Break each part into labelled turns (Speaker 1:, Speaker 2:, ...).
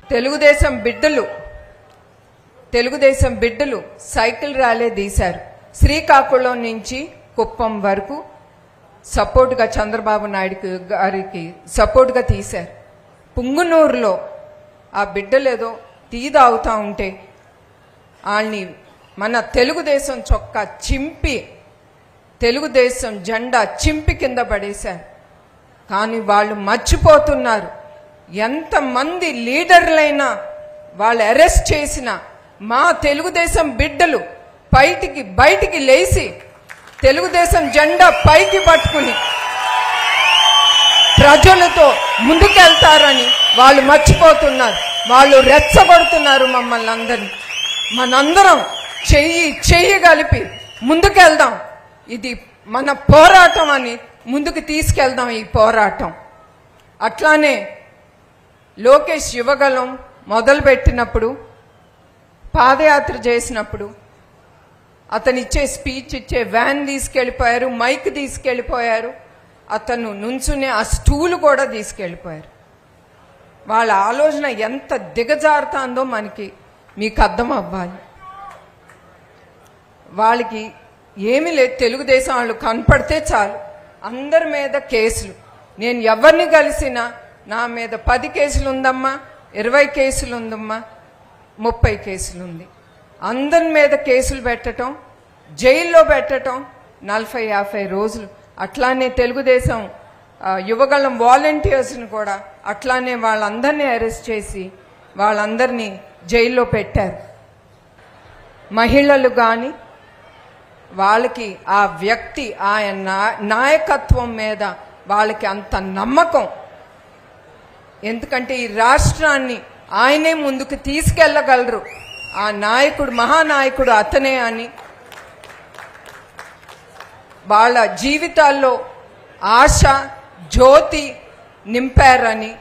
Speaker 1: తెలుగుదేశం బిడ్డలు తెలుగుదేశం బిడ్డలు cycle rally తీశారు శ్రీకాకుళం నుంచి కుప్పం వరకు సపోర్ట్గా చంద్రబాబు నాయుడు గారికి సపోర్ట్గా తీశారు పుంగునూరులో ఆ బిడ్డలేదో టీ తాగుతా ఉంటే వాళ్ళని మన తెలుగుదేశం చొక్కా చింపి తెలుగుదేశం జెండా చింపి కింద పడేశారు కానీ వాళ్ళు మర్చిపోతున్నారు ఎంతమంది లీడర్లైనా వాళ్ళు అరెస్ట్ చేసిన మా తెలుగుదేశం బిడ్డలు బయటికి బయటికి లేచి తెలుగుదేశం జెండా పైకి పట్టుకుని ప్రజలతో ముందుకెళ్తారని వాళ్ళు మర్చిపోతున్నారు వాళ్ళు రెచ్చగొడుతున్నారు మమ్మల్ని అందరినీ మనందరం చెయ్యి చెయ్యి కలిపి ముందుకెళ్దాం ఇది మన పోరాటం అని ముందుకు తీసుకెళ్దాం ఈ పోరాటం అట్లానే లోకేష్ యువగలం మొదలుపెట్టినప్పుడు పాదయాత్ర చేసినప్పుడు అతను ఇచ్చే స్పీచ్ ఇచ్చే వ్యాన్ తీసుకెళ్లిపోయారు మైక్ తీసుకెళ్లిపోయారు అతను నుంచునే ఆ స్టూల్ కూడా తీసుకెళ్లిపోయారు వాళ్ళ ఆలోచన ఎంత దిగజారుతాందో మనకి మీకు అర్థం అవ్వాలి వాళ్ళకి ఏమీ లేదు తెలుగుదేశం వాళ్ళు కనపడితే చాలు అందరి మీద కేసులు నేను ఎవరిని కలిసినా నా మీద పది కేసులు ఉందమ్మా ఇరవై కేసులు ఉందమ్మా ముప్పై కేసులు ఉంది అందరి మీద కేసులు పెట్టడం జైల్లో పెట్టడం నలభై యాభై రోజులు అట్లానే తెలుగుదేశం ఆ, యువగళం వాలంటీర్స్ని కూడా అట్లానే వాళ్ళందరినీ అరెస్ట్ చేసి వాళ్ళందరినీ జైల్లో పెట్టారు మహిళలు కానీ వాళ్ళకి ఆ వ్యక్తి ఆయన నా- నాయకత్వం మీద వాళ్ళకి అంత నమ్మకం ఎందుకంటే ఈ రాష్ట్రాన్ని ఆయనే ముందుకు తీసుకెళ్లగలరు ఆ నాయకుడు మహానాయకుడు అతనే అని వాళ్ళ జీవితాల్లో ఆశ జ్యోతి నింపారని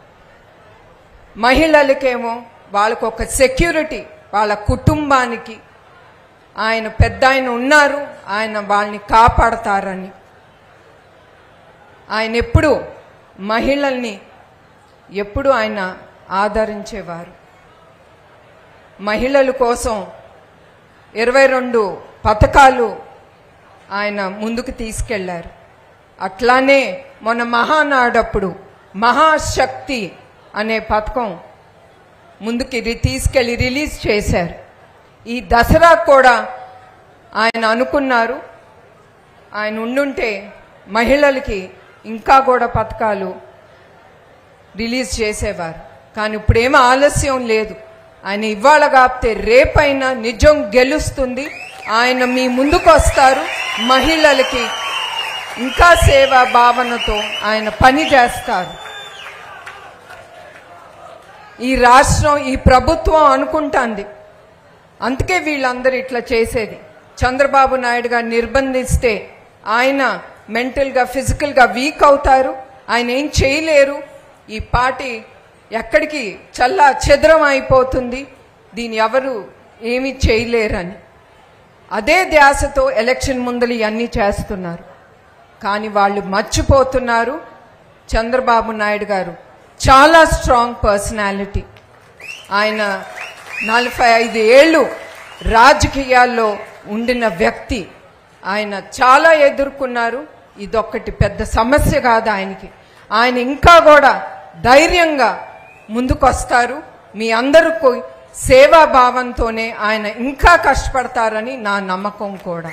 Speaker 1: మహిళలకేమో వాళ్ళకు ఒక సెక్యూరిటీ వాళ్ళ కుటుంబానికి ఆయన పెద్ద ఆయన ఉన్నారు ఆయన వాళ్ళని కాపాడతారని ఆయన ఎప్పుడు మహిళల్ని ఎప్పుడు ఆయన ఆదరించేవారు మహిళల కోసం ఇరవై రెండు పథకాలు ఆయన ముందుకు తీసుకెళ్లారు అట్లానే మొన్న మహానాడప్పుడు మహాశక్తి అనే పథకం ముందుకి రి- తీసుకెళ్లి రిలీజ్ చేశారు ఈ దసరా కూడా ఆయన అనుకున్నారు ఆయన ఉండుంటే మహిళలకి ఇంకా కూడా పథకాలు రిలీజ్ చేసేవారు కానీ ఇప్పుడేమీ ఆలస్యం లేదు ఆయన ఇవాళ కాపితే రేపైనా నిజం గెలుస్తుంది ఆయన మీ ముందుకు వస్తారు మహిళలకి ఇంకా సేవా భావనతో ఆయన పని చేస్తారు ఈ రాష్ట్రం ఈ ప్రభుత్వం అనుకుంటాంది అందుకే వీళ్ళందరూ ఇట్లా చేసేది చంద్రబాబు నాయుడు గారు నిర్బంధిస్తే ఆయన మెంటల్గా ఫిజికల్గా వీక్ అవుతారు ఆయన ఏం చేయలేరు ఈ పార్టీ ఎక్కడికి చల్లా చెదరం అయిపోతుంది దీన్ని ఎవరు ఏమీ చేయలేరని అదే ధ్యాసతో ఎలక్షన్ ముందలు ఇవన్నీ చేస్తున్నారు కానీ వాళ్ళు మర్చిపోతున్నారు చంద్రబాబు నాయుడు గారు చాలా స్ట్రాంగ్ పర్సనాలిటీ ఆయన నలభై ఐదు ఏళ్ళు రాజకీయాల్లో ఉండిన వ్యక్తి ఆయన చాలా ఎదుర్కొన్నారు ఇదొక్కటి పెద్ద సమస్య కాదు ఆయనకి ఆయన ఇంకా కూడా ధైర్యంగా ముందుకొస్తారు మీ అందరికీ సేవా భావంతోనే ఆయన ఇంకా కష్టపడతారని నా నమ్మకం కూడా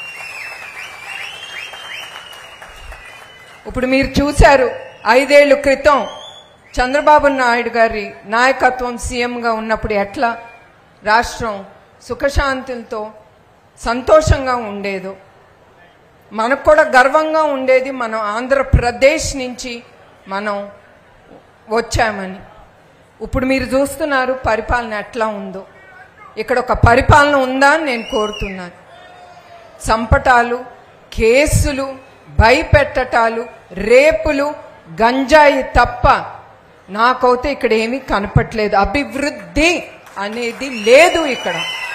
Speaker 1: ఇప్పుడు మీరు చూశారు ఐదేళ్ల క్రితం చంద్రబాబు నాయుడు గారి నాయకత్వం సీఎంగా ఉన్నప్పుడు ఎట్లా రాష్ట్రం సుఖశాంతులతో సంతోషంగా ఉండేదో మనకు కూడా గర్వంగా ఉండేది మనం ఆంధ్రప్రదేశ్ నుంచి మనం వచ్చామని ఇప్పుడు మీరు చూస్తున్నారు పరిపాలన ఎట్లా ఉందో ఇక్కడ ఒక పరిపాలన ఉందా అని నేను కోరుతున్నాను చంపటాలు కేసులు భయపెట్టటాలు రేపులు గంజాయి తప్ప నాకైతే ఇక్కడ ఏమీ కనపట్లేదు అభివృద్ధి అనేది లేదు ఇక్కడ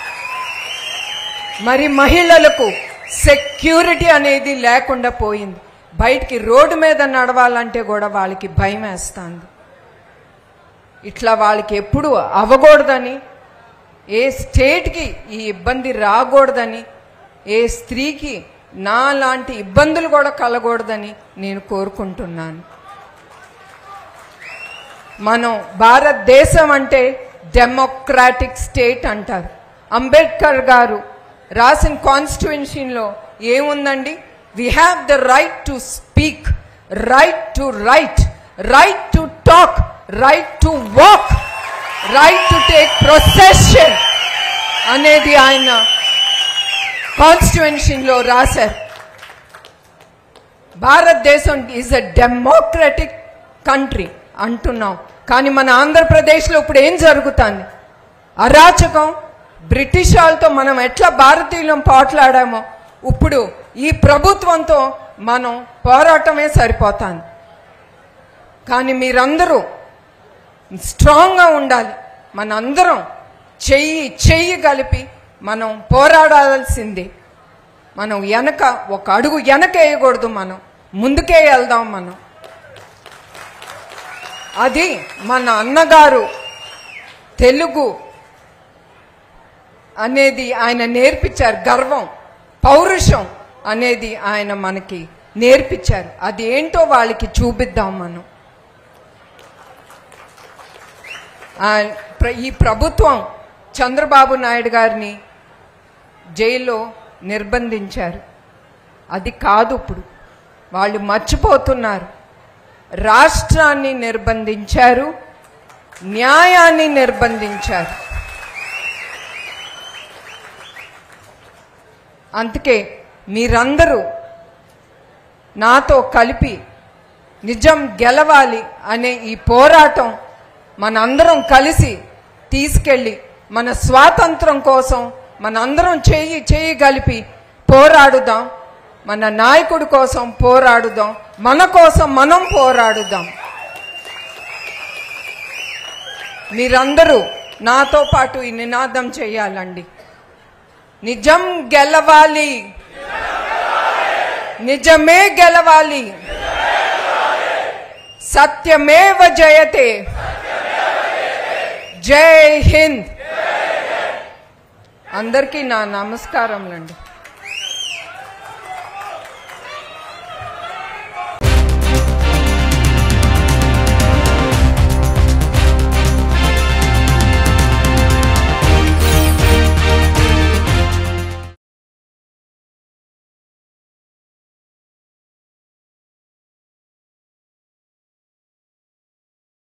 Speaker 1: మరి మహిళలకు సెక్యూరిటీ అనేది లేకుండా పోయింది బయటికి రోడ్డు మీద నడవాలంటే కూడా వాళ్ళకి భయం వేస్తుంది ఇట్లా వాళ్ళకి ఎప్పుడు అవ్వకూడదని ఏ స్టేట్కి ఈ ఇబ్బంది రాకూడదని ఏ స్త్రీకి నా లాంటి ఇబ్బందులు కూడా కలగకూడదని నేను కోరుకుంటున్నాను మనం భారతదేశం అంటే డెమోక్రాటిక్ స్టేట్ అంటారు అంబేద్కర్ గారు రాసిన కాన్స్టిట్యున్సీలో ఏముందండి we have the right to speak right to right right to talk right to walk right to take procession అనేది ఆయన కాన్స్టిట్యున్సీలో రాశారు భారతదేశం ఈజ్ అ డెమోక్రటిక్ కంట్రీ అంటున్నాం కానీ మన ఆంధ్రప్రదేశ్లో ఇప్పుడు ఏం జరుగుతుంది అరాచకం బ్రిటిష్ వాళ్ళతో మనం ఎట్లా భారతీయులం పోట్లాడామో ఇప్పుడు ఈ ప్రభుత్వంతో మనం పోరాటమే సరిపోతాను కానీ మీరందరూ స్ట్రాంగ్గా ఉండాలి మనందరం చెయ్యి చెయ్యి కలిపి మనం పోరాడాల్సిందే మనం వెనక ఒక అడుగు వెనక వేయకూడదు మనం ముందుకే వెళ్దాం మనం అది మన అన్నగారు తెలుగు అనేది ఆయన నేర్పించారు గర్వం పౌరుషం అనేది ఆయన మనకి నేర్పించారు అది ఏంటో వాళ్ళకి చూపిద్దాం మనం ఆ, ప్ర- ఈ ప్రభుత్వం చంద్రబాబు నాయుడు గారిని జైల్లో నిర్బంధించారు అది కాదు ఇప్పుడు వాళ్ళు మర్చిపోతున్నారు రాష్ట్రాన్ని నిర్బంధించారు న్యాయాన్ని నిర్బంధించారు అందుకే మీరందరూ నాతో కలిపి నిజం గెలవాలి అనే ఈ పోరాటం మనందరం కలిసి తీసుకెళ్ళి మన స్వాతంత్రం కోసం మనందరం చేయి చేయి కలిపి పోరాడుదాం మన నాయకుడి కోసం పోరాడుదాం మన కోసం మనం పోరాడుదాం మీరందరూ నాతో పాటు ఈ నినాదం చేయాలండి నిజం గెలవాలి నిజమే గెలవాలి సత్యమేవ జయతే జై హింద్ అందరికీ నా నమస్కారములండి